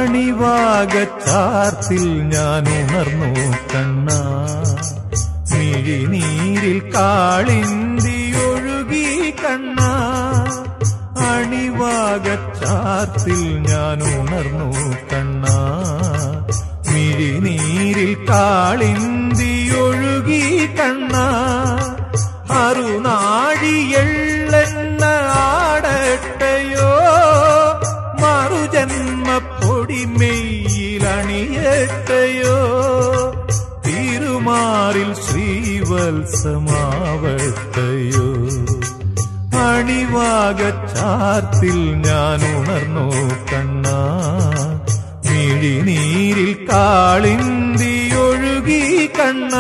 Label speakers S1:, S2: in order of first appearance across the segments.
S1: അണിവാകച്ചാർത്തിൽ ഞാൻ ഉണർന്നു കണ്ണ മിഴിനീരിൽ കാളിന്തി ഒഴുകി കണ്ണ അണിവാകച്ചാർത്തിൽ ഞാൻ ഉണർന്നു കണ്ണ മിഴിനീരിൽ കാളിന്തി ഒഴുകി കണ്ണ അറുനാഴിയെള്ളെണ്ണ ആടട്ടയോ മറുജന്മ പൊടിമെയിലണിയട്ടയോ തിരുമാറിൽ ശ്രീവത്സമാവട്ടയോ അണിവാകച്ചാർത്തിൽ ഞാൻ ഉണർന്നു കണ്ണ മിഴിനീരിൽ കാളിന്തി ഒഴുകി കണ്ണ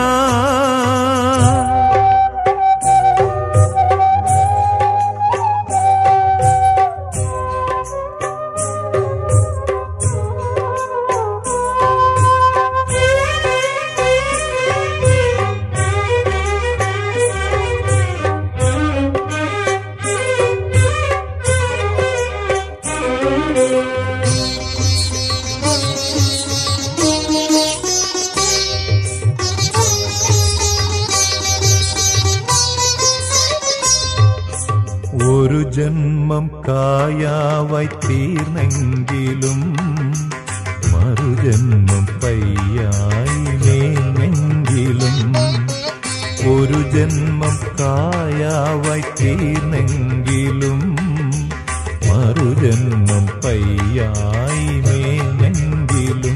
S1: ഒരു ജന്മം കായാവായി തീർന്നെങ്കിലും മറുജന്മം പയ്യായി മേഞ്ഞെങ്കിലും ഒരു ജന്മം കായാവായി തീർന്നെങ്കിലും മറുജന്മം പയ്യായി മേഞ്ഞെങ്കിലും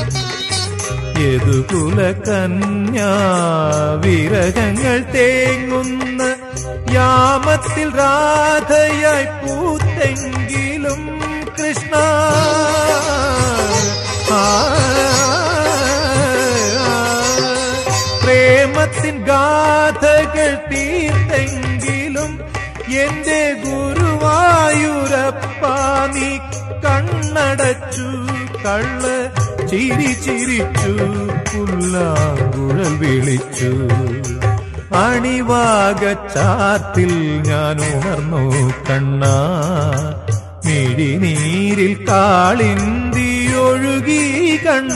S1: യദുകുല കന്യാ വിരഹങ്ങൾ തേങ്ങുന്ന യാമത്തിൽ രാധയായി പൂത്തെങ്കിലും കൃഷ്ണ ആ, പ്രേമത്തിൻ ഗാഥകൾ തീർത്തെങ്കിലും എന്റെ ഗുരുവായൂരപ്പ നീ കണ്ണടച്ചു കള്ള ചിരി ചിരിച്ചു പുല്ലാങ്കുഴൽ വിളിച്ചു അണിവാകച്ചാത്തിൽ ഞാൻ ഉണർന്നു കണ്ണ മിഴിനീരിൽ കാളിന്തി ഒഴുകി കണ്ണ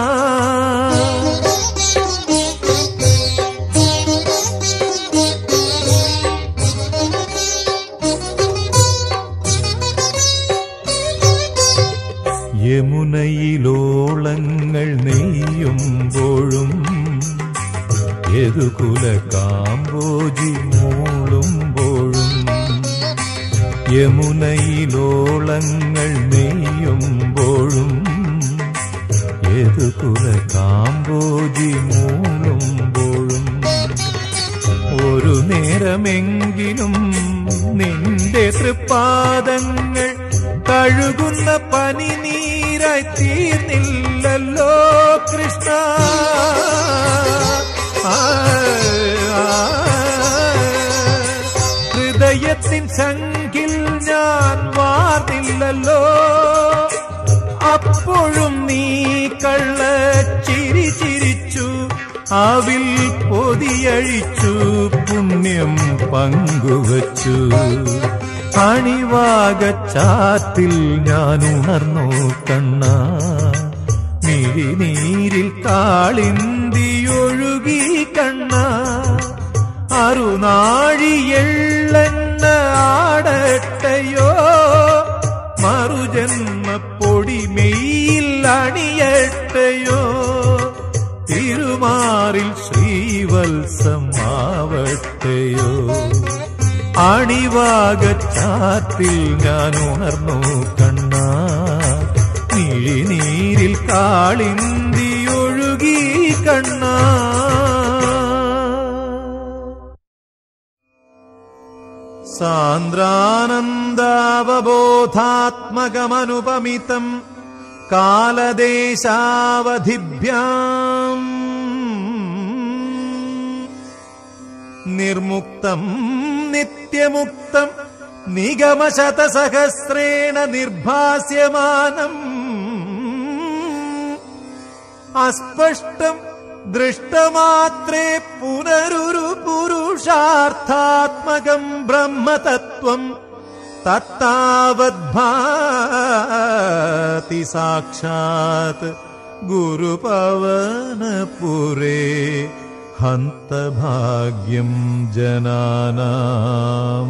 S1: യമുനയിലോളങ്ങൾ നെയ്യുമ്പോഴും യദുകുല കാമ്പോജി മൂളുമ്പോഴും യമുനയിലോളങ്ങൾ നെയ്യുമ്പോഴും യദുകുല കാമ്പോജി മൂളുമ്പോഴും ഒരു നേരമെങ്കിലും നിന്റെ തൃപ്പാദങ്ങൾ കഴുകുന്ന പനി നീരായി തീർന്നില്ലല്ലോ കൃഷ്ണ ആ, ആ, ഹൃദയത്തിൻ സംഖിൽ ഞാൻ വാർന്നില്ലല്ലോ അപ്പോഴും നീ കള്ള ചിരി ചിരിച്ചു അവിൽ പൊതിയഴിച്ചു പുണ്യം പങ്കുവച്ചു അണിവാകച്ചാത്തിൽ ഞാൻ ഉണർന്നു കണ്ണ മിഴിനീരിൽ കാളിന്തി ഒഴുകി കണ്ണ അറുനാഴിയെള്ളെണ്ണ ആടട്ടയോ മറുജന്മ പൊടിമെയിൽ അണിയട്ടയോ തിരുമാറിൽ ശ്രീവത്സമാവട്ടയോ അണിവാകച്ചാത്തിൽ ഞാൻ ഉണർന്നു കണ്ണ മിഴിനീരിൽ കാളിന്തി ഒഴുകി കണ്ണ സാന്ദ്രാനന്ദാവബോധാത്മകമനുപമിതം കാലദേശാവധിഭ്യാം നിർമുക്തം നിത്യമുക്തം നിഗമശതസഹസ്രേണ നിർഭാസ്യമാനം അസ്പഷ്ടം ദൃഷ്ടമാത്രേ പുനരുരു പുരുഷാർത്ഥാത്മകം ബ്രഹ്മതത്വം തത്താവദ്ഭാതി സാക്ഷാത് ഗുരുപവനപുരേ ഹന്തഭാഗ്യം ജനാനാം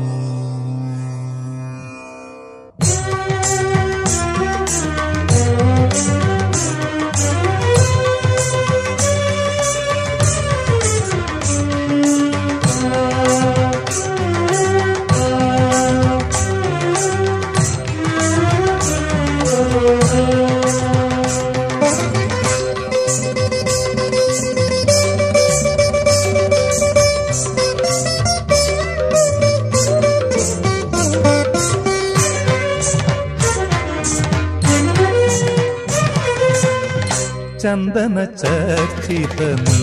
S1: ചന്ദന ചർച്ചിത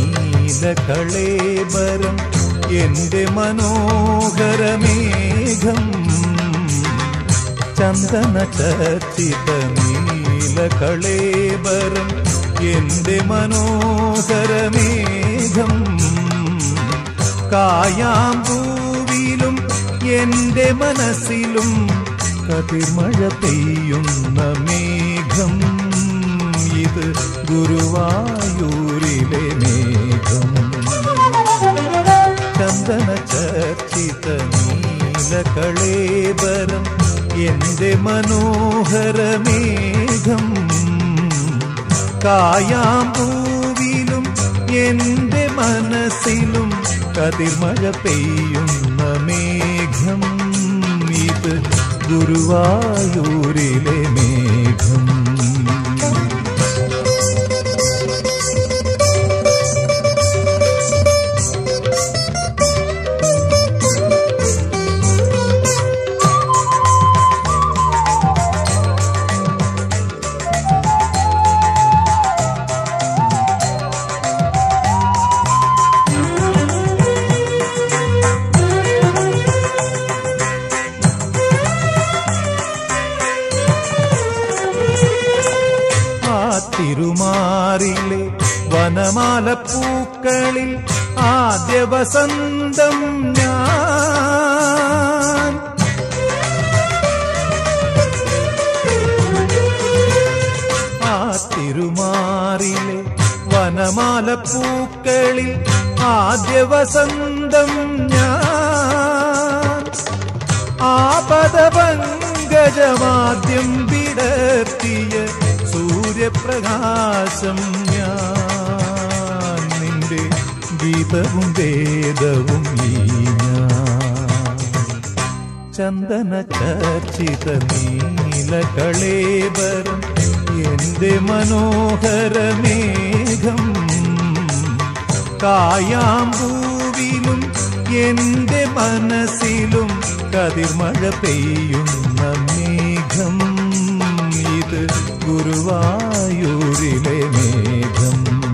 S1: നീലകളേബരം എന്റെ മനോഹരമേഘം ചന്ദന ചർച്ചിത നീലകളേബരം എന്റെ മനോഹരമേഘം കായാമ്പൂവിലും എന്റെ മനസ്സിലും കതിർമഴ പെയ്യുന്ന മേഘം ഇത് ഗുരുവായൂരിലെ മേഘം ചന്ദന ചർച്ചിത നീലകളേബരം എന്റെ മനോഹരമേഘം കായാമ്പൂവിലും എന്റെ മനസ്സിലും കതിർമഴ പെയ്യുന്ന മേഘം ഇത് ഗുരുവായൂരിലെ മേഘം ആ തിരുമാറിലെ വനമാല പൂക്കളിൽ ആദ്യ വസന്തം ഞാൻ ആ തിരുമാറിലെ വനമാല പൂക്കളിൽ ആദ്യ വസന്തം ഞാൻ ആപദപങ്കജമാദ്യം വിടർത്തിയ സൂര്യപ്രകാശം ഞാൻ നിന്റെ ഗീതവും വേദവും ഈ ഞാൻ ചന്ദന ചർച്ചിത നീലകളേബരം എന്റെ മനോഹരമേഘം കായാമ്പൂവിലും എന്റെ മനസ്സിലും കതിർമഴ പെയ്യുന്ന മേഘം ഇത് ഗുരുവായൂരിലെ മേഘം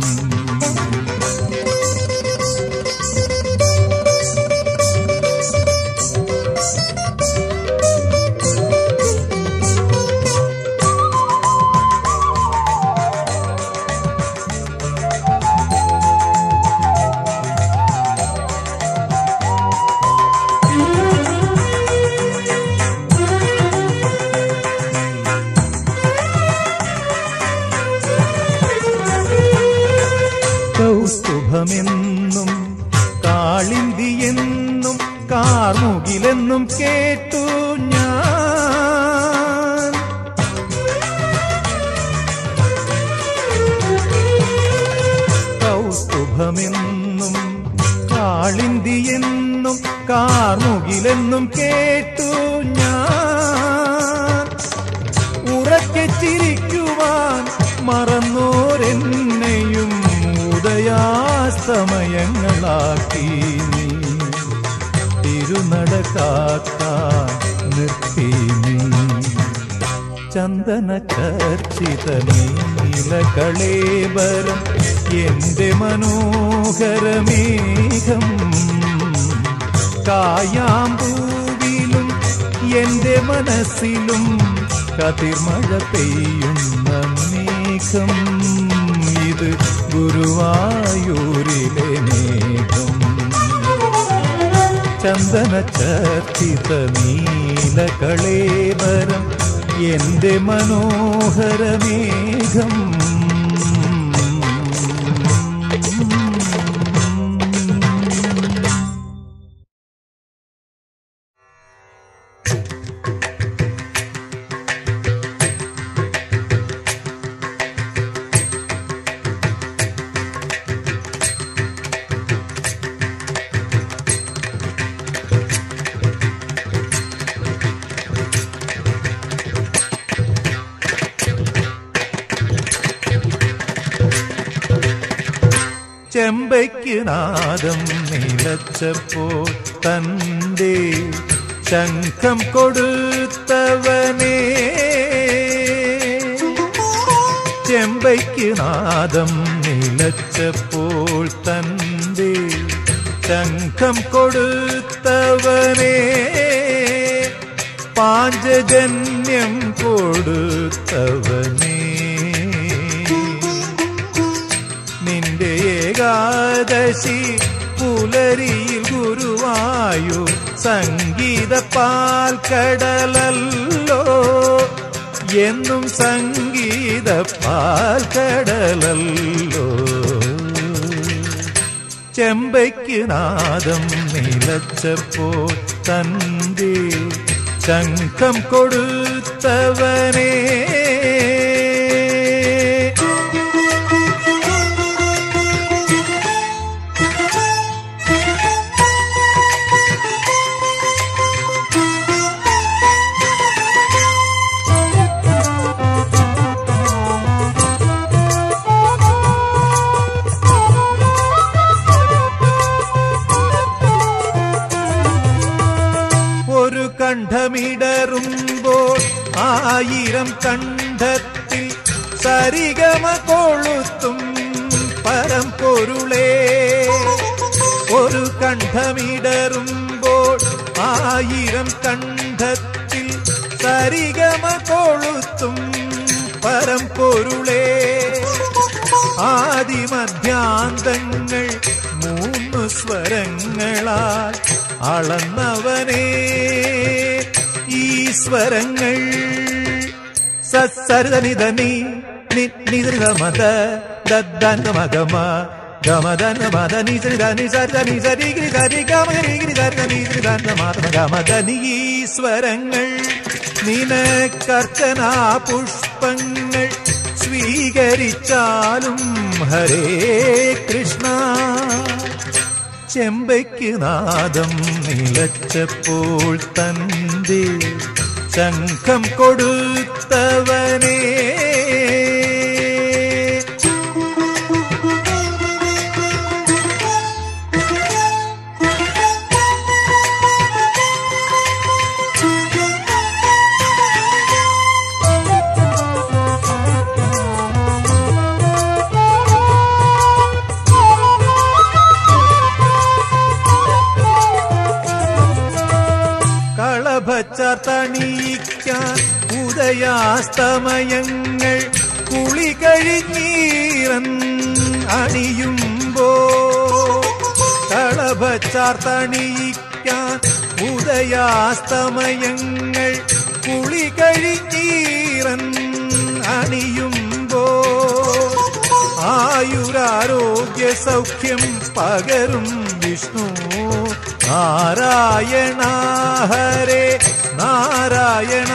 S1: കൗസ്തുഭമെന്നും കാളിന്തിയെന്നും കാർമുകിലെന്നും കേട്ടു ഞാൻ കൗസ്തുഭമെന്നും കാളിന്തിയെന്നും കാർമുകിലെന്നും കേട്ടു ഞാൻ ഉറക്കെ ചിരിക്കുവാൻ മറന്നോരെന്നെയും ഉദയാസ്തമയങ്ങളാക്കി നീ തിരുനട കാക്കാൻ നിർത്തി നീ ചന്ദന ചർച്ചിത നീലകളേബരം എന്റെ മനോഹരമേഘം കായാമ്പൂവിലും എന്റെ മനസ്സിലും കതിർമഴ പെയ്യുന്ന മേഘം ഇത് ഗുരുവായൂരിലെ മേഘം ചന്ദന ചർച്ചിത നീലകളേവരം എന്റെ മനോഹരമേഘം ചെമ്പയ്ക്ക് നാദം നിലച്ചപ്പോൾ തന്റെ ശംഖം കൊടുത്തവനേ ചെമ്പയ്ക്ക് നാദം നിലച്ചപ്പോൾ തന്റെ ശംഖം കൊടുത്തവനേ പാഞ്ചജന്യം കൊടുത്തവനേ നിന്റെ ഏകാദശി പുലരിയിൽ ഗുരുവായു സംഗീത പാൽക്കടലല്ലോ എന്നും സംഗീത പാൽക്കടലല്ലോ ചെമ്പയ്ക്ക് നാദം നിലച്ചപ്പോൾ തന്റെ ശംഖം കൊടുത്തവനേ ഒരു കണ്ഠമിടറുമ്പോൾ ആയിരം കണ്ഠത്തിൽ സരിഗമ കൊളുത്തും പരമ്പൊരുളേ ഒരു കണ്ഠമിടറുമ്പോൾ ആയിരം കണ്ഠത്തിൽ സരിഗമ കൊളുത്തും പരമ്പൊരുളേ ആദിമധ്യാന്തങ്ങൾ മൂന്ന് സ്വരങ്ങളാൽ അളന്നവനേ ഈ സ്വരങ്ങൾ സസരിതനിധനി നിതൃഗമത ദദ്ദനമഗമ ഗമദന മദ നിസരി ധനി സരി സരി ഗിരി സരി ഗമ ഗിരി ഗിരി സരി ധനി സരി ധന മാതമ ഗമദനി ഈ സ്വരങ്ങൾ നിനക്കർച്ചനാ പുഷ്പങ്ങൾ സ്വീകരിച്ചാലും ഹരേ കൃഷ്ണ ചെമ്പയ്ക്ക് നാദം നിലച്ചപ്പോൾ തന്റെ ശംഖം കൊടുത്തവനേ കളഭച്ചതണിയിക്കാൻ ഉദയാസ്തമയങ്ങൾ കുളി കഴിഞ്ഞീറൻ അണിയുമ്പോ കളഭച്ചാർത്തണിയിക്കാൻ ഉദയാസ്തമയങ്ങൾ കുളി കഴിഞ്ഞീറൻ അണിയുമ്പോ ആയുരാരോഗ്യ സൗഖ്യം പകരും വിഷ്ണു നാരായണ ഹരേ നാരായണ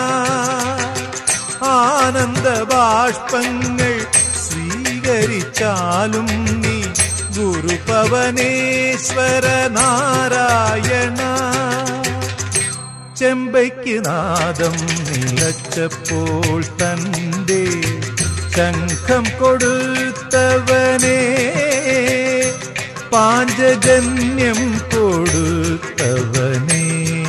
S1: ആനന്ദ ബാഷ്പങ്ങൾ സ്വീകരിച്ചാലും നീ ഗുരുപവനേശ്വര നാരായണ ചെമ്പയ്ക്ക് നാദം നിലച്ചപ്പോൾ തന്റെ ശംഖം കൊടുത്തവനേ പാഞ്ചജന്യം കൊടുത്തവനേ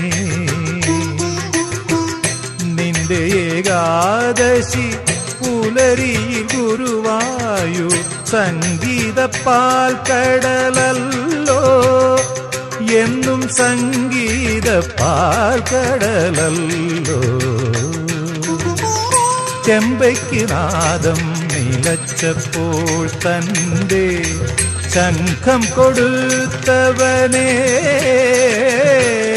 S1: നിന്റെ ഏകാദശി പുലരിയിൽ ഗുരുവായു സംഗീത പാൽക്കടലല്ലോ എന്നും സംഗീത പാൽക്കടലല്ലോ ചെമ്പയ്ക്ക് നാദം നിലച്ചപ്പോൾ തന്റെ ശംഖം കൊടുത്തവനേ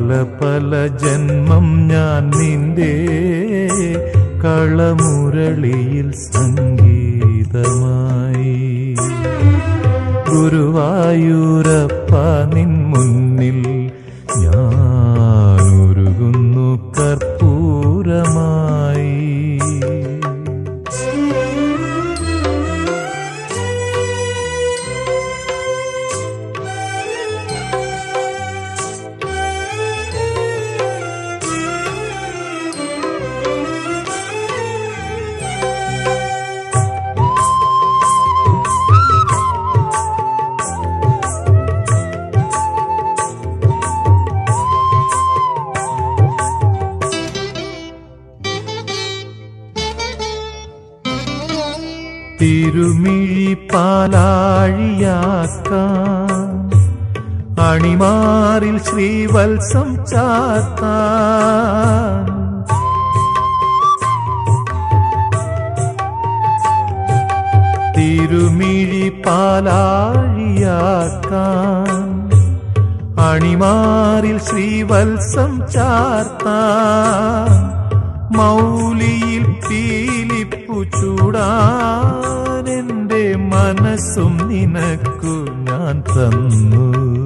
S1: പല പല ജന്മം ഞാൻ നിന്റെ കളമുരളിയിൽ സംഗീതമായി ഗുരുവായൂരപ്പ നിൻ മുന്നിൽ ഞാൻ ഉരുകുന്നു കർപ്പൂരമായി തിരുമിഴി പാലാഴിയാക്കാൻ അണിമാറിൽ ശ്രീവത്സം ചാത്താൻ തിരുമിഴി പാലാഴിയാക്കാൻ അണിമാറിൽ ശ്രീവത്സം ചാർത്താൻ മൗലിയിൽ പീലിപ്പു ചൂടാൻ എന്റെ മനസ്സും നിനക്കു ഞാൻ തന്നു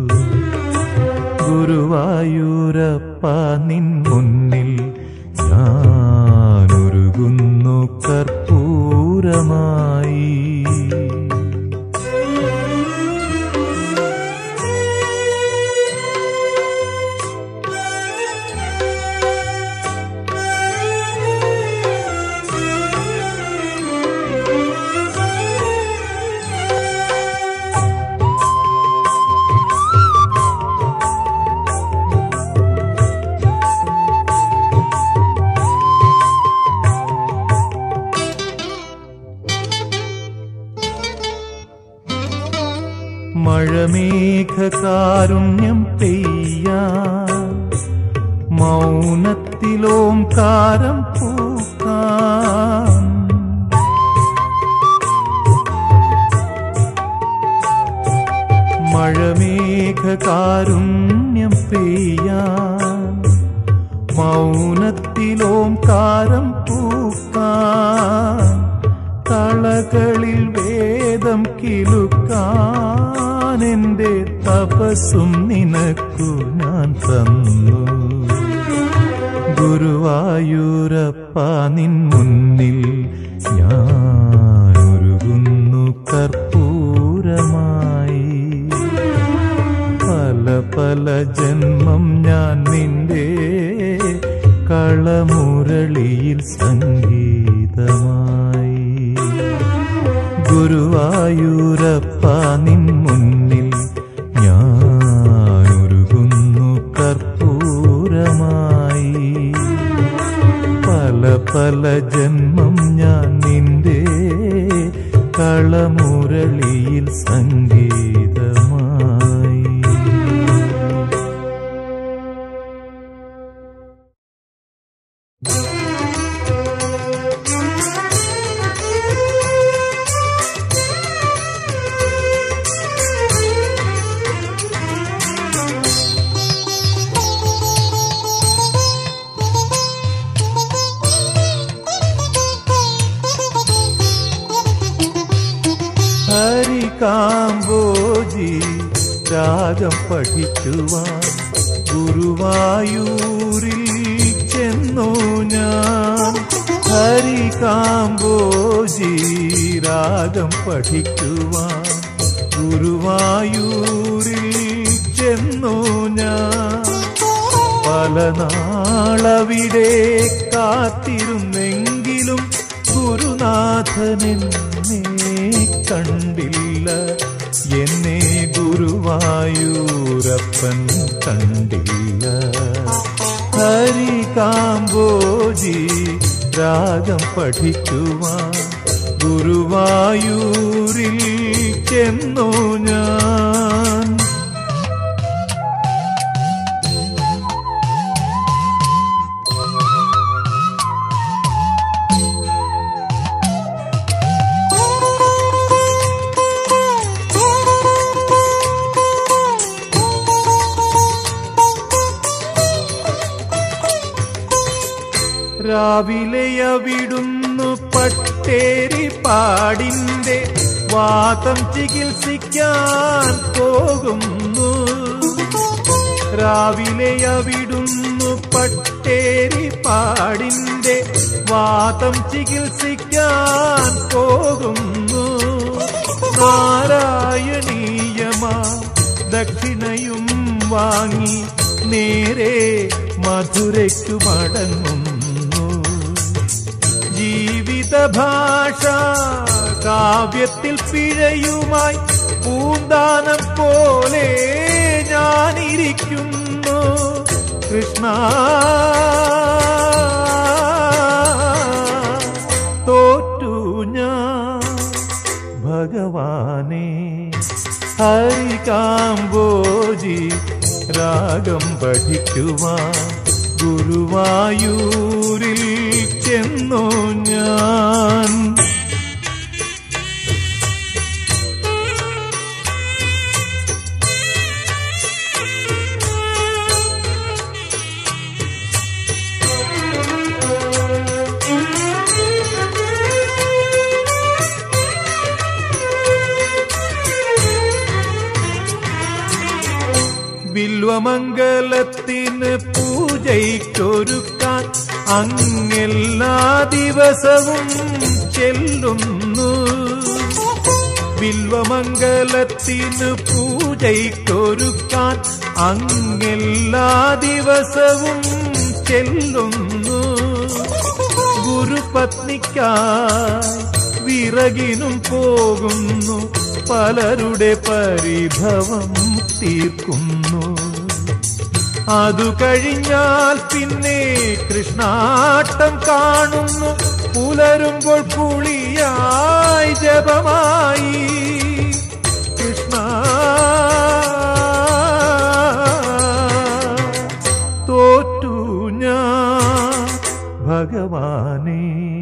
S1: ഗുരുവായൂരപ്പ നിൻ മുന്നിൽ ഞാനൊരുകുന്നു കർപ്പൂരമായി മഴമേഘകാരുണ്യം പെയ്യാൻ മൗനത്തിലോംകാരം പൂക്കാൻ മഴമേഘകാരുണ്യം പെയ്യാൻ മൗനത്തിലോംകാരം പൂക്കാൻ കളകളിൽ വേദം കിലുക്കാൻ എന്റെ തപസ്സും നിനക്കു ഞാൻ തന്നു ഗുരുവായൂരപ്പ നിൻ മുന്നിൽ ഞാനൊരുകുന്നു കർപ്പൂരമായി പല പല ജന്മം ഞാൻ നിന്റെ കളമുരളിയിൽ സംഗീതമായി ഗുരുവായൂരപ്പ നിൻ മുന്നിൽ ഞാനൊരുകുന്നു കർപ്പൂരമായി പല പല ജന്മം ഞാൻ നിന്റെ കളമുരളിയിൽ സംഗീതമായി ഹരികാംബോജി രാഗം പഠിക്കുവാൻ ഗുരുവായൂരിൽ ചെന്നു ഞാൻ ഹരികാംബോജി രാഗം പഠിക്കുവാൻ ഗുരുവായൂരിൽ ചെന്നു ഞാൻ പല നാളവിടെ കാത്തിരുന്നെങ്കിലും ഗുരുനാഥനെന്നെ കണ്ടില്ല എന്നെ ഗുരുവായൂരപ്പൻ കണ്ടില്ല ഹരികാംബോജി രാഗം പഠിക്കുവാൻ ഗുരുവായൂരിൽ ചെന്നു ഞാൻ
S2: Thank you.
S1: രാവിലെ അവിടുന്നു പട്ടേരി പാടിന്റെ വാദം ചികിത്സിക്കാൻ പോകുന്നു രാവിലെ അവിടുന്നു പട്ടേരി പാടിന്റെ വാദം ചികിത്സിക്കാൻ പോകുന്നു നാരായണീയമാ ദക്ഷിണയും വാങ്ങി നേരെ മധുരയ്ക്കു മടങ്ങുന്നു ജീവിത ഭാഷ കാവ്യത്തിൽ പിഴയുമായി പൂന്താനം പോലെ ഞാനിരിക്കുന്നു കൃഷ്ണ തോറ്റു ഞാൻ ഭഗവാനെ ഹരികാംബോജി രാഗം പഠിക്കുവാൻ ഗുരുവായൂരിൽ ചെന്നു ഞാൻ ബില്വമംഗലത്തിന് പൂജയ്ക്കൊരുക്കാൻ അങ്ങെല്ലാ ദിവസവും ചെല്ലുന്നു ബില്വമംഗലത്തിന് പൂജയ്ക്കൊരുക്കാൻ അങ്ങെല്ലാ ദിവസവും ചെല്ലുന്നു ഗുരുപത്നിക്കായി വിറകിനും പോകുന്നു പലരുടെ പരിഭവം തീർക്കുന്നു അതു കഴിഞ്ഞാൽ പിന്നെ കൃഷ്ണാട്ടം കാണുന്നു പുലരുമ്പോൾ കുളിയായി ജപമായി കൃഷ്ണ തോറ്റു ഞാൻ ഭഗവാനെ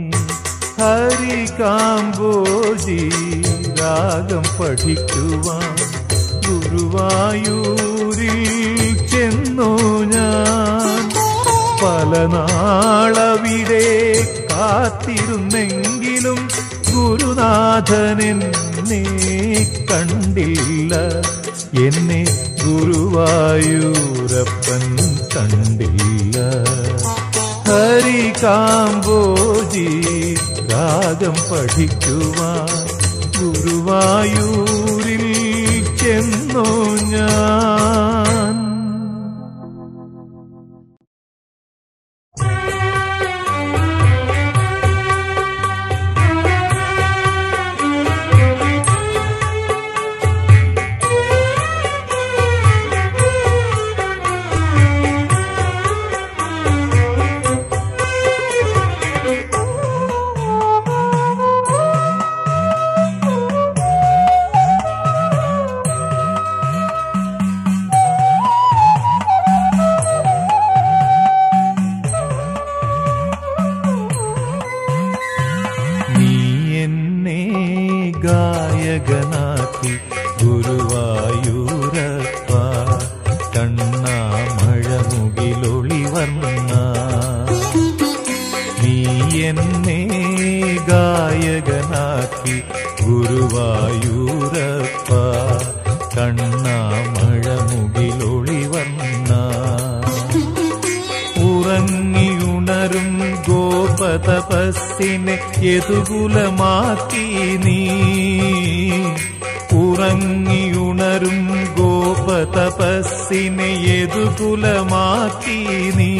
S1: ഹരികാംബോജി രാഗം പഠിക്കുവാൻ ഗുരുവായൂരിൽ ചെന്നു ഞാൻ പല നാളവിടെ കാത്തിരുന്നെങ്കിലും ഗുരുനാഥനെന്നെ കണ്ടില്ല എന്നെ ഗുരുവായൂരപ്പൻ കണ്ടില്ല ഹരികാംബോജി രാഗം പഠിക്കുവാൻ ഗുരുവായൂരിൽ ചെന്നു ഞാൻ നീ എന്നെ ഗായകനാക്കി ഗുരുവായൂരപ്പ കണ്ണാമഴമുകിലൊളി വർണ്ണ നീ എന്നെ ഗായകനാക്കി ഗുരുവായൂരപ്പ കണ്ണാമഴമുകിലൊളി വർണ്ണ ഉറങ്ങിയുണരും ഗോപതപസ്സിനെ യതുകുലമാക്കി നീ ഉറങ്ങിയുണരും ഗോപതപസ്സിനെ യതുകുലമാക്കി നീ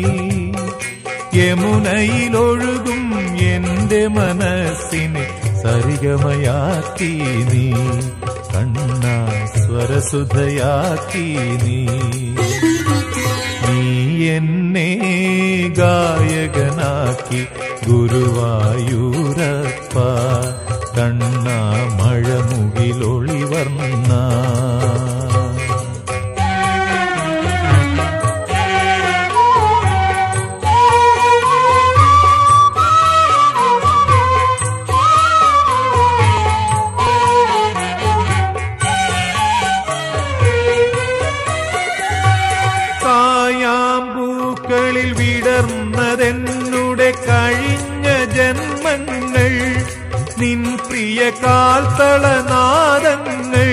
S1: യമുനയിലൊഴുകും എന്റെ മനസ്സിനെ സരിഗമയാക്കി നീ കണ്ണ സ്വരസുധയാക്കി നീ നീ എന്നെ ഗായകനാക്കി ഗുരുവായൂരപ്പ കണ്ണ മഴമുകിലൊളി വർണ്ണ കായാമ്പൂ പൂക്കളിൽ വിടർന്നതെന്നുടെ കഴിഞ്ഞ ജന്മങ്ങൾ നിൻ പ്രിയ കാൽത്തളനാദങ്ങൾ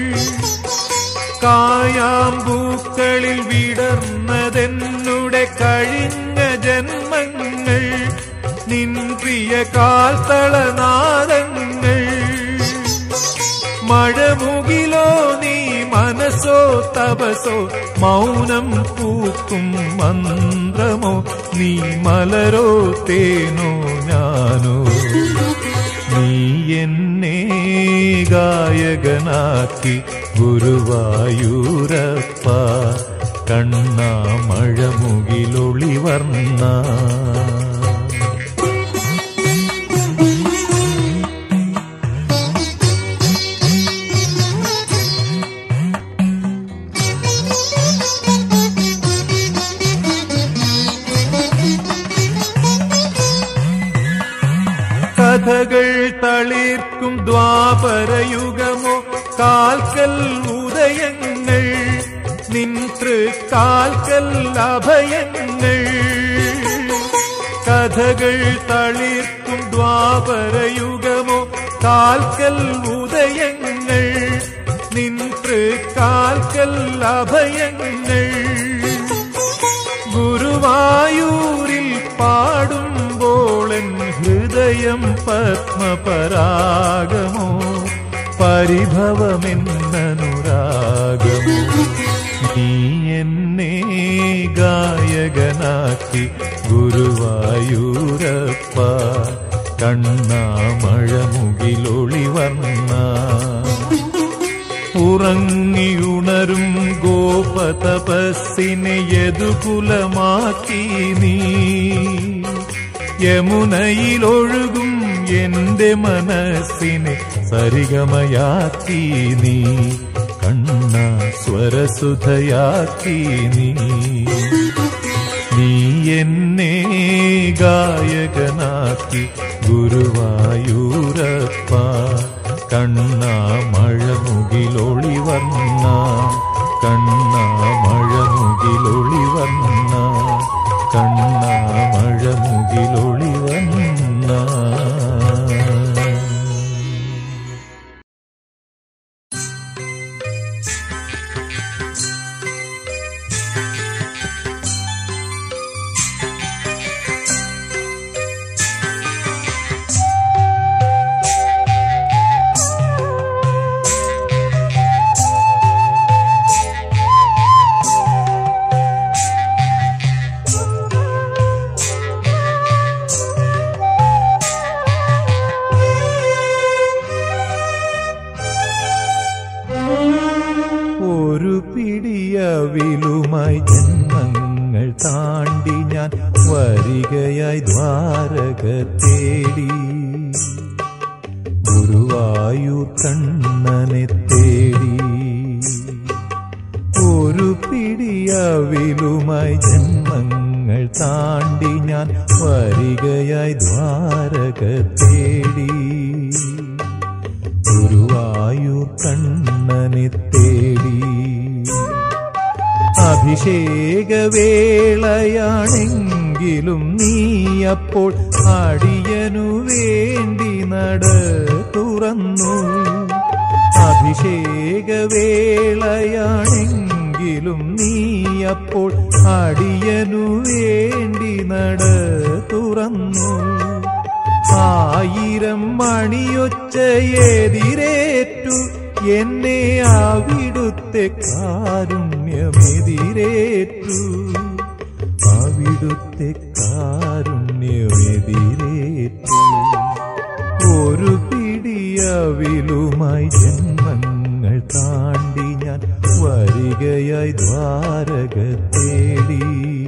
S1: കായാമ്പൂക്കളിൽ വിടർന്നതെന്നുടെ കഴിഞ്ഞ ജന്മങ്ങൾ നിൻ പ്രിയ കാൽത്തളനാദങ്ങൾ മഴമുകിലോ നീ മനസ്സോ തപസോ മൗനം പൂക്കും മന്ത്രമോ നീ മലരോ തേനോ ഞാനോ നീ എന്നെ ഗായകനാക്കി ഗുരുവായൂരപ്പ കണ്ണാ മഴമുകിലൊളിവർണ്ണ കഥകൾ തളിർക്കും ദ്വാപരയുഗമോ കാൽക്കൽ ഉദയങ്ങൾ നിൻ തൃക്കാൽക്കൽ അഭയങ്ങൾ കഥകൾ തളിർക്കും ദ്വാപരയുഗമോ കാൽക്കൽ ഉദയങ്ങൾ നിൻ തൃക്കാൽക്കൽ അഭയങ്ങൾ ഗുരുവായൂരിൽ പാടുമ്പോളൻ ഹൃദയം പത്മപരാഗമോ പരിഭവമെന്നനുരാഗമോ നീ എന്നെ ഗായകനാക്കി ഗുരുവായൂരപ്പ കണ്ണാമഴമുകിലൊളിവർണ്ണ ഉറങ്ങിയുണരും ഗോപതപസ്സിനെ യദുകുലമാക്കി നീ യമുനയിലൊഴുകും എന്റെ മനസ്സിനെ സരിഗമയാക്കി നീ കണ്ണ സ്വരസുധയാക്കി നീ നീ എന്നെ ഗായകനാക്കി ഗുരുവായൂരപ്പ കണ്ണാ മഴമുകിലൊളി വന്ന കണ്ണാ മഴമുകിലൊളി വന്ന കണ്ണാ മഴമുകിലൊളി വന്ന ഒരു പിടിയവിലുമായി ജന്മങ്ങൾ താണ്ടി ഞാൻ വരികയായി ദ്വാരക തേടി ഗുരുവായൂർ കണ്ണനെ തേടി ഒരു പിടിയവിലുമായി ജന്മങ്ങൾ താണ്ടി ഞാൻ വരികയായി ദ്വാരക തേടി ഗുരുവായൂർ കണ്ണനെ തേടി അഭിഷേകവേളയാണെങ്കിലും നീ അപ്പോൾ അടിയനു വേണ്ടി നട തുറന്നു അഭിഷേകവേളയാണെങ്കിലും നീ അപ്പോൾ അടിയനു വേണ്ടി നട തുറന്നു ആയിരം മണിയൊച്ചയെതിരേറ്റു എന്നെ അവിടുത്തെ കാരുണ്യമെതിരേറ്റു അവിടുത്തെ കാരുണ്യമെതിരേറ്റു ഒരു പിടിയവിലുമായി ജന്മങ്ങൾ താണ്ടി ഞാൻ വരികയായി ദ്വാരക തേടി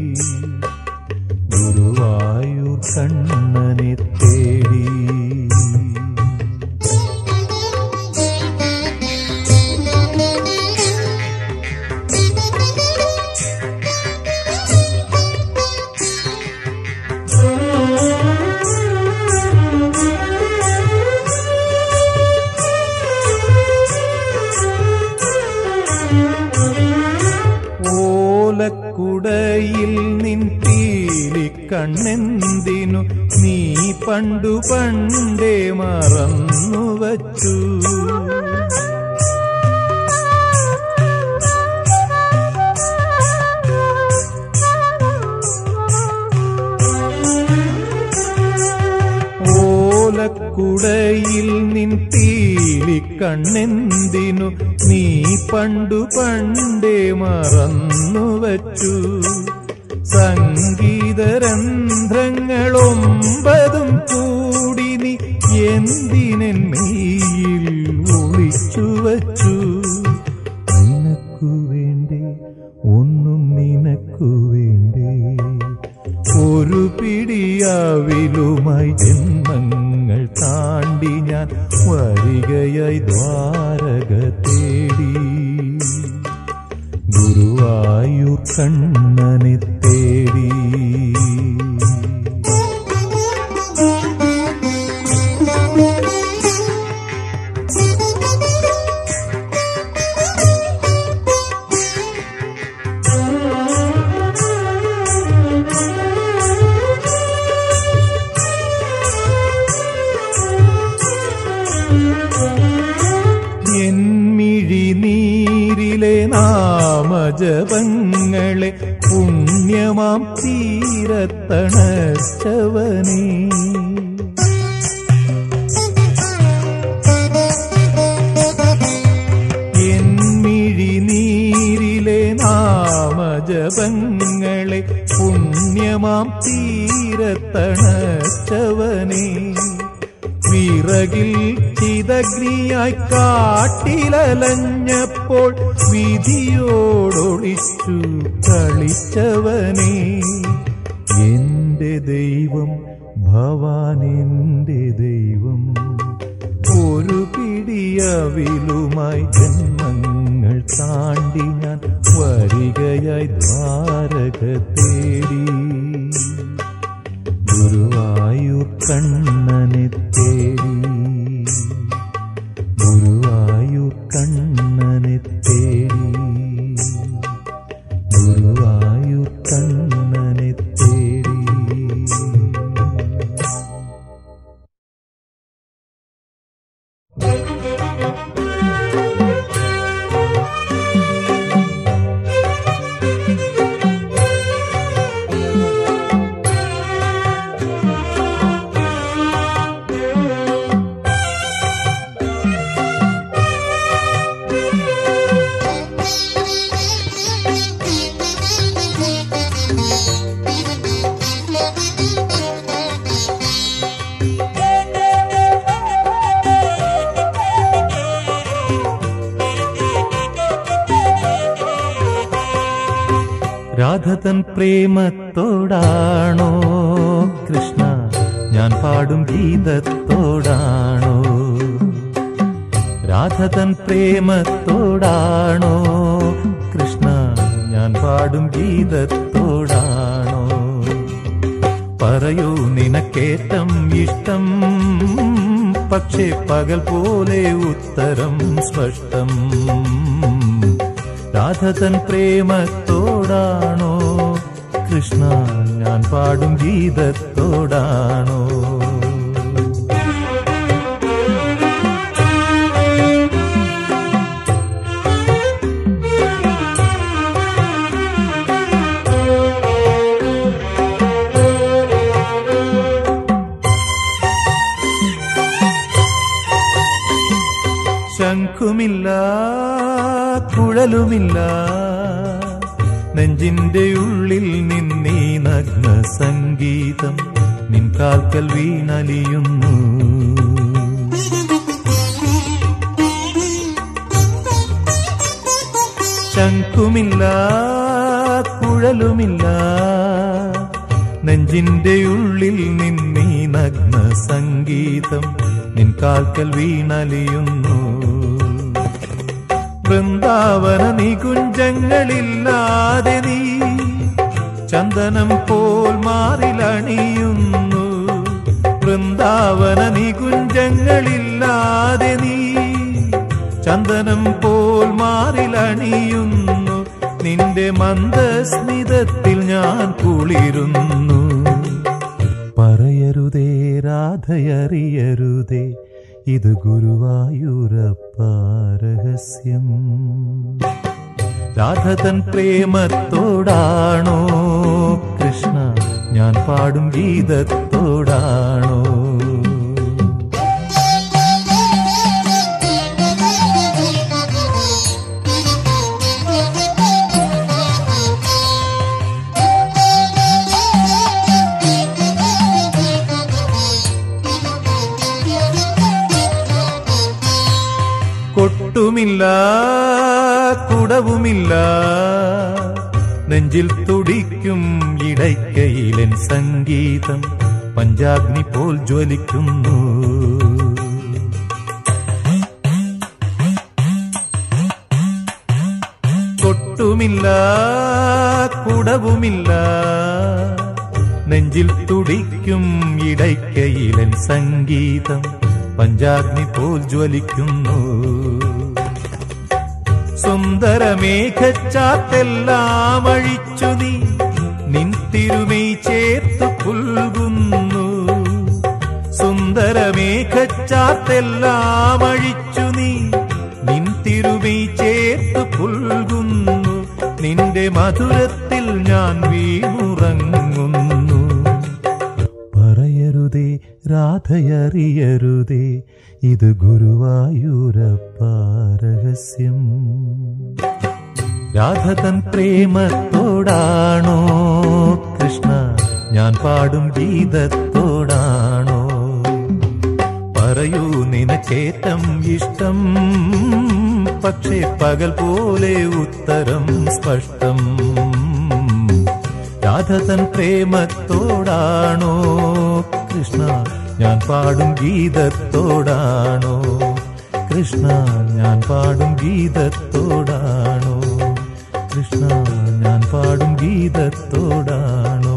S1: ഗുരുവായൂർ കണ്ണനെ തേടി ഓല ഓലക്കുടയിൽ നിൻ പീലിക്കണ്ണെന്തിനു നീ പണ്ടു പണ്ടേ മറന്നു വച്ചു ഓലക്കുടയിൽ നിൻ പീലിക്കണ്ണെന്തിനു നീ പണ്ടു പണ്ടേ മറന്നു വച്ചു സംഗീതരന്ധ്രങ്ങളൊമ്പതും കൂടി നീ എന്തിനൻ മെയ്യിൽ ഒളിച്ചു വച്ചു നിനക്കു വേണ്ടേ ഒന്നും നിനക്കു വേണ്ടേ ഒരു പിടിയാവിലുമായി ജന്മങ്ങൾ താണ്ടി ഞാൻ വരികയായി ദ്വാരക തേടി ഗുരുവായൂർ കണ്ണനെ തേടി എന്മിഴി നീരിലെ നാമജപങ്ങളെ പുണ്യമാം തീരത്തണച്ചവനേ എന്മിഴി നീരിലെ നാമജപങ്ങളെ പുണ്യമാം തീരത്തണച്ചവനേ വിറകിൽ ചിതഗ്നിയായി കാട്ടിലലഞ്ഞപ്പോൾ വിധിയോടൊളിച്ചു കളിച്ചവനേ എന്റെ ദൈവം ഭവാൻ എന്റെ ദൈവം ഒരു പിടിയവിലുമായി ജന്മങ്ങൾ താണ്ടി ഞാൻ വരികയായി ദ്വാരക തേടി ഗുരുവായൂർ കണ്ണനെ തേടി ഗുരുവായൂർ കണ്ണനെ തേടി ഗുരുവായൂർ കണ്ണനെ തേടി രാധതൻ പ്രേമത്തോടാണോ കൃഷ്ണ ഞാൻ പാടും ഗീതത്തോടാണോ രാധതൻ പ്രേമത്തോടാണോ കൃഷ്ണ ഞാൻ പാടും ഗീതത്തോടാണോ പറയൂ നിനക്കേറ്റം ഇഷ്ടം പക്ഷേ പകൽ പോലെ ഉത്തരം സ്പഷ്ടം രാധതൻ പ്രേമത്തോടാണോ കൃഷ്ണ ഞാൻ പാടും ഗീതത്തോടാണോ ശംഖുമില്ല കുഴലുമില്ല നെഞ്ചിന്റെ ഉള്ളിൽ നിന്നീ നഗ്ന സംഗീതം നിൻ കാൽക്കൽ വീണലിയുന്നു ശംഖുമില്ല കുഴലുമില്ല നെഞ്ചിന്റെ ഉള്ളിൽ നിന്നീ നഗ്ന സംഗീതം നിൻ കാൽക്കൽ വീണലിയുന്നു വൃന്ദാവന നികുഞ്ചങ്ങളില്ലാതെ നീ ചന്ദനം പോൽ മാറിലണിയുന്നു വൃന്ദാവന നികുഞ്ചങ്ങളില്ലാതെ നീ ചന്ദനം പോൽ മാറിലണിയുന്നു നിന്റെ മന്ദസ്മിതത്തിൽ ഞാൻ കുളിരുന്നു പറയരുതേ രാധയറിയരുതേ ഇത് ഗുരുവായൂരപ്പ രഹസ്യം രാധതൻ പ്രേമത്തോടാണോ കൃഷ്ണ ഞാൻ പാടും ഗീതത്തോടാണോ കൊട്ടുമില്ല കുടവുമില്ല നെഞ്ചിൽ തുടിക്കും ഇടയ്ക്കയിലൻ സംഗീതം പഞ്ചാഗ്നി പോൽ ജ്വലിക്കുന്നു കൊട്ടുമില്ല കുടവുമില്ല നെഞ്ചിൽ തുടിക്കും ഇടയ്ക്കയിലൻ സംഗീതം പഞ്ചാഗ്നി പോൽ ജ്വലിക്കുന്നു സുന്ദരമേഘച്ചാത്തെല്ലാം അഴിച്ചു നീ നിൻ തിരുമൈ ചേർത്ത് പുൽകുന്നു സുന്ദരമേഘച്ചാത്തെല്ലാം അഴിച്ചു നീ നിൻ തിരുമൈ ചേർത്ത് പുൽകുന്നു നിന്റെ മധുരത്തിൽ ഞാൻ വീണുറങ്ങുന്നു പറയരുതേ രാധയറിയരുതേ ഇത് ഗുരുവായൂരപ്പ രഹസ്യം രാധതൻ പ്രേമത്തോടാണോ കൃഷ്ണ ഞാൻ പാടും ഗീതത്തോടാണോ പറയൂ നിനക്കേറ്റം ഇഷ്ടം പക്ഷേ പകൽ പോലെ ഉത്തരം സ്പഷ്ടം രാധതൻ പ്രേമത്തോടാണോ കൃഷ്ണ ഞാൻ പാടും ഗീതത്തോടാണോ കൃഷ്ണ ഞാൻ പാടും ഗീതത്തോടാണോ കൃഷ്ണ ഞാൻ പാടും ഗീതത്തോടാണോ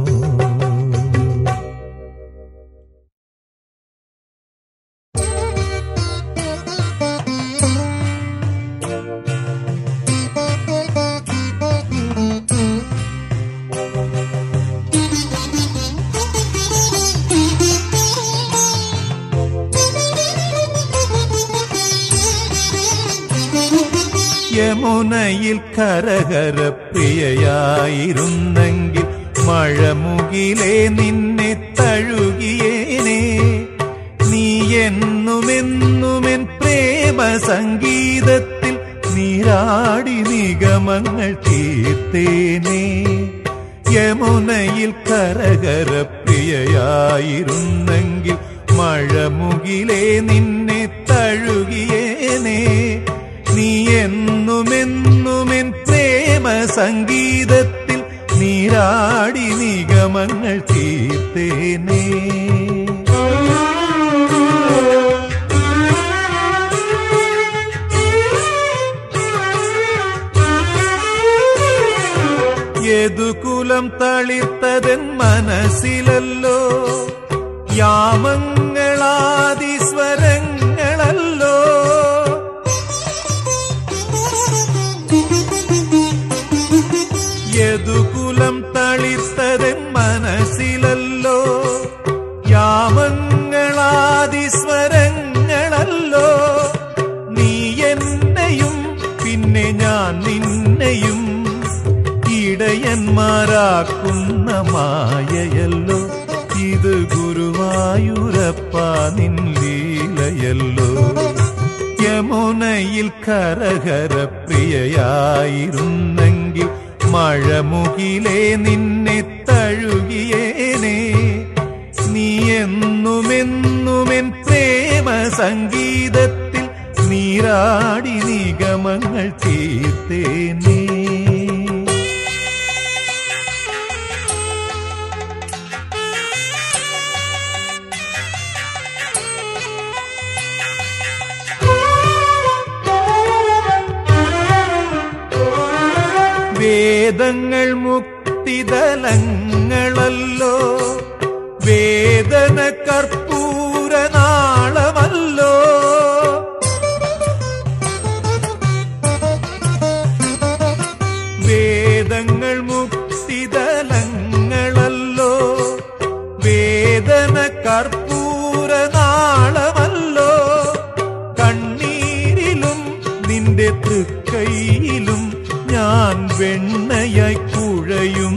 S1: യമുനയിൽ കരകര പ്രിയയായിരുന്നെങ്കിൽ മഴമുകിലേ നിന്നെ തഴുകിയേനെ നീ എന്നുമെന്നുമെൻ പ്രേമ സംഗീതത്തിൽ നീരാടി നിഗമങ്ങൾ തീർത്തേനേ യമുനയിൽ കരകര പ്രിയയായിരുന്നെങ്കിൽ മഴമുകിലേ നിന്നെ തഴുകിയേനേ നീ എന്നുമെന്നുമെൻ പ്രേമ സംഗീതത്തിൽ നീരാടി നിഗമങ്ങൾ തീർത്തേനേ യദുകുലം തളിർത്തതൻ മനസ്സിലല്ലോ യാമങ്ങളാദിസ്വരങ്ങളല്ലോ യദുകുലം തളിർത്തതൻ മനസ്സിലല്ലോ യാമങ്ങളാദിസ്വരങ്ങളല്ലോ നീ എന്നെയും പിന്നെ ഞാൻ നിന്നെയും ഇടയന്മാരാക്കുന്ന മായയല്ലോ ഇത് ഗുരുവായൂരപ്പ നിൻ ലീലയല്ലോ യമുനയിൽ കരകര പ്രിയയായിരുന്നെങ്കിൽ മഴമുകിലേ നിന്നെ തഴുകിയേനെ നീ എന്നുമെന്നുമെൻ പ്രേമ സംഗീതത്തിൽ നീരാടി നിഗമങ്ങൾ തീർത്തേനേ വേദങ്ങൾ മുക്തിതലങ്ങളല്ലോ വേദന കർപ്പൂരനാളമല്ലോ വേ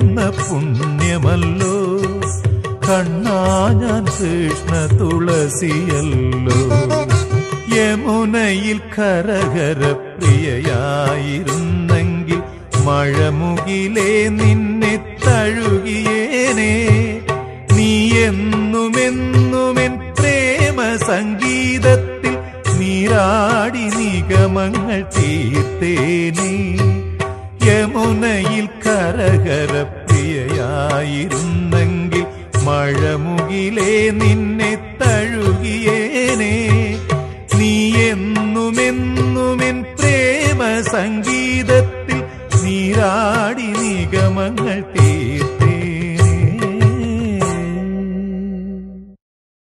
S1: എന്ന പുണ്യമല്ലോ കണ്ണാ ഞാൻ കൃഷ്ണ തുളസിയല്ലോ യമുനയിൽ കരകര പ്രിയയായിരുന്നെങ്കിൽ മഴമുകിലേ നിന്നെ തഴുകിയേനെ നീ എന്നുമെന്നുമെൻ പ്രേമ സംഗീതത്തിൽ നീരാടി നിഗമങ്ങൾ തീർത്തേനേ യമുനയിൽ കരകര പ്രിയയായിരുന്നെങ്കിൽ മഴമുകിലേ നിന്നെ തഴുകിയേനെ നീ എന്നുമെന്നുമെൻ പ്രേമ സംഗീതത്തിൽ നീരാടി നിഗമങ്ങൾ തീ